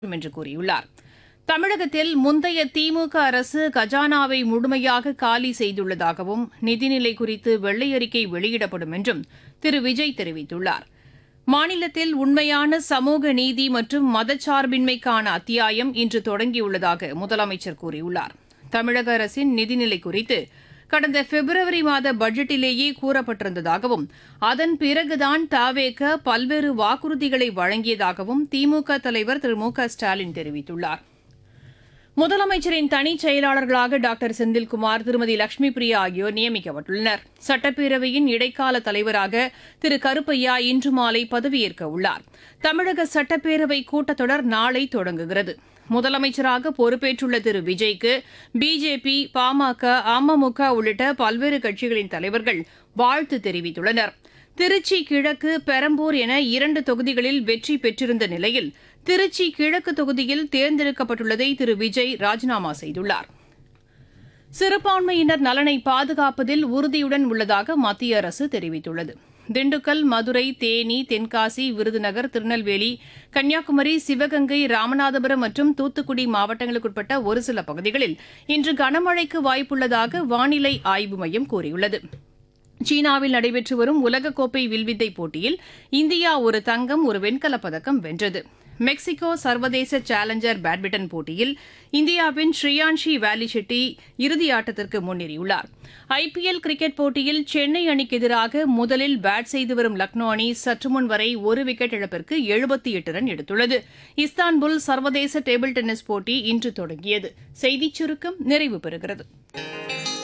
என்று கூறியுள்ளார் தமிழகத்தில் முந்தைய திமுக அரசு கஜானாவை முழுமையாக காலி செய்துள்ளதாகவும் நிதிநிலை குறித்து வெள்ளை அறிக்கை வெளியிடப்படும் என்றும் திரு விஜய் தெரிவித்துள்ளார் மாநிலத்தில் உண்மையான சமூக நீதி மற்றும் மதச்சார்பின்மைக்கான அத்தியாயம் இன்று தொடங்கியுள்ளதாக முதலமைச்சர் கூறியுள்ளார் தமிழக அரசின் நிதிநிலை குறித்து கடந்த பிப்ரவரி மாத பட்ஜெட்டிலேயே கூறப்பட்டிருந்ததாகவும் அதன் பிறகுதான் தாவேக பல்வேறு வாக்குறுதிகளை வழங்கியதாகவும் திமுக தலைவர் திரு மு க ஸ்டாலின் தெரிவித்துள்ளார் முதலமைச்சரின் தனிச் செயலாளர்களாக டாக்டர் செந்தில்குமார் திருமதி லட்சுமி பிரியா ஆகியோர் நியமிக்கப்பட்டுள்ளனர் சட்டப்பேரவையின் இடைக்கால தலைவராக திரு கருப்பையா இன்று மாலை பதவியேற்க உள்ளார் தமிழக சட்டப்பேரவை கூட்டத்தொடர் நாளை தொடங்குகிறது முதலமைச்சராக பொறுப்பேற்றுள்ள திரு விஜய்க்கு பிஜேபி பாமக அமமுக உள்ளிட்ட பல்வேறு கட்சிகளின் தலைவர்கள் வாழ்த்து தெரிவித்துள்ளனர் திருச்சி கிழக்கு பெரம்பூர் என இரண்டு தொகுதிகளில் வெற்றி பெற்றிருந்த நிலையில் திருச்சி கிழக்கு தொகுதியில் தேர்ந்தெடுக்கப்பட்டுள்ளதை திரு விஜய் ராஜினாமா செய்துள்ளார் சிறுபான்மையினர் நலனை பாதுகாப்பதில் உறுதியுடன் உள்ளதாக மத்திய அரசு தெரிவித்துள்ளது திண்டுக்கல் மதுரை தேனி தென்காசி விருதுநகர் திருநெல்வேலி கன்னியாகுமரி சிவகங்கை ராமநாதபுரம் மற்றும் தூத்துக்குடி மாவட்டங்களுக்குட்பட்ட ஒரு சில பகுதிகளில் இன்று கனமழைக்கு வாய்ப்புள்ளதாக வானிலை ஆய்வு மையம் கூறியுள்ளது சீனாவில் நடைபெற்று வரும் உலகக்கோப்பை வில்வித்தை போட்டியில் இந்தியா ஒரு தங்கம் ஒரு வெண்கலப் பதக்கம் வென்றது மெக்சிகோ சர்வதேச சேலஞ்சர் பேட்மிண்டன் போட்டியில் இந்தியாவின் ஸ்ரீயான்ஷி வேலி ஷெட்டி இறுதியாட்டத்திற்கு முன்னேறியுள்ளார் ஐபிஎல் கிரிக்கெட் போட்டியில் சென்னை அணிக்கு எதிராக முதலில் பேட் செய்து வரும் லக்னோ அணி சற்றுமுன் வரை ஒரு விக்கெட் இழப்பிற்கு எழுபத்தி எட்டு ரன் எடுத்துள்ளது இஸ்தான்புல் சர்வதேச டேபிள் டென்னிஸ் போட்டி இன்று தொடங்கியது செய்திச் சுருக்கம் நிறைவு பெறுகிறது